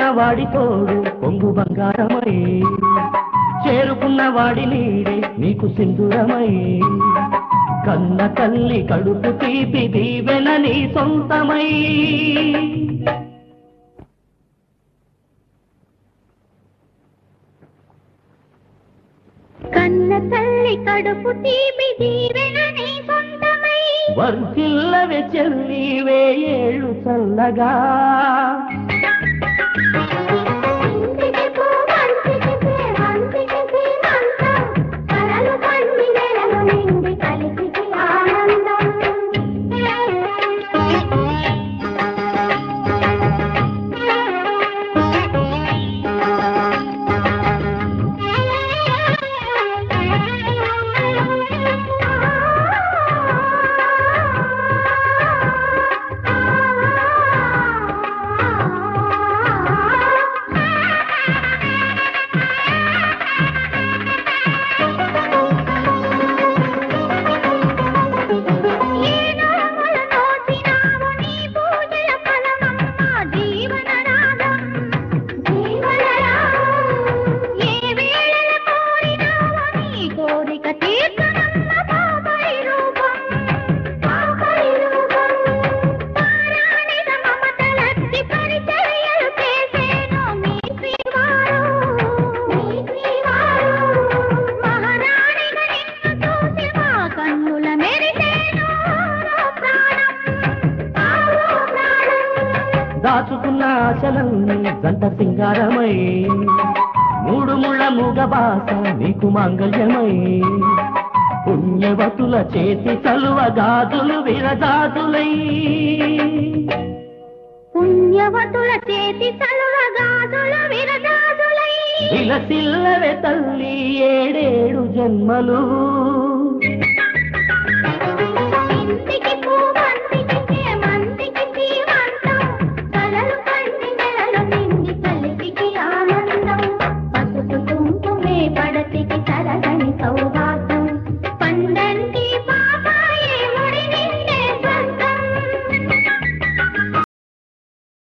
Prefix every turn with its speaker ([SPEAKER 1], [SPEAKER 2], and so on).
[SPEAKER 1] వాడి తోడు పొంగు బంగారమై చేరుకున్న వాడి నీడే నీకు సింధురమై కన్న తల్లి కడుపు తీపి దీవెన నీ సొంతమై
[SPEAKER 2] కన్న తల్లి కడుపు తీపి దీవెన నీ సొంతమై
[SPEAKER 1] వర్ధిల్లవే చెల్లి వేయేళ్ళు చల్లగా
[SPEAKER 2] ఇంటికి పో మంచికి సేవంతికి శ్రీమంతం కలలు పండి నెలలు నిండి కలిసికి ఆనందం ఏ నోములు నోచినావు నీ పూజల ఫలమమ్మ జీవన రాగం జీవన రాగం ఏ వేళల కోరినావు నీ కోరిక తీర్చనమ్మ పాపరి రూపం పాపరి రూపం పారాణిక మమతలత్తి పరిచర్యలు చేసేను మీ శ్రీవారు మీ శ్రీవారు మహారాణిగా నిన్ను చూసి మా కన్నుల మెరిసేను ప్రాణం ఆరో ప్రాణం
[SPEAKER 1] దాచుకున్న ఆశలన్నీ జంట సింగారమై మూడు ముళ్ళ మూగ బాస నీకు మాంగళ్యమై పుణ్యవతుల చేతి చలువ గాజులు విరజాజులై
[SPEAKER 2] పుణ్యవతుల చేతి చలువ గాజుల విరగాజులై
[SPEAKER 1] విలసిల్లవే తల్లి ఏడేడు జన్మలు
[SPEAKER 2] ఇంటికి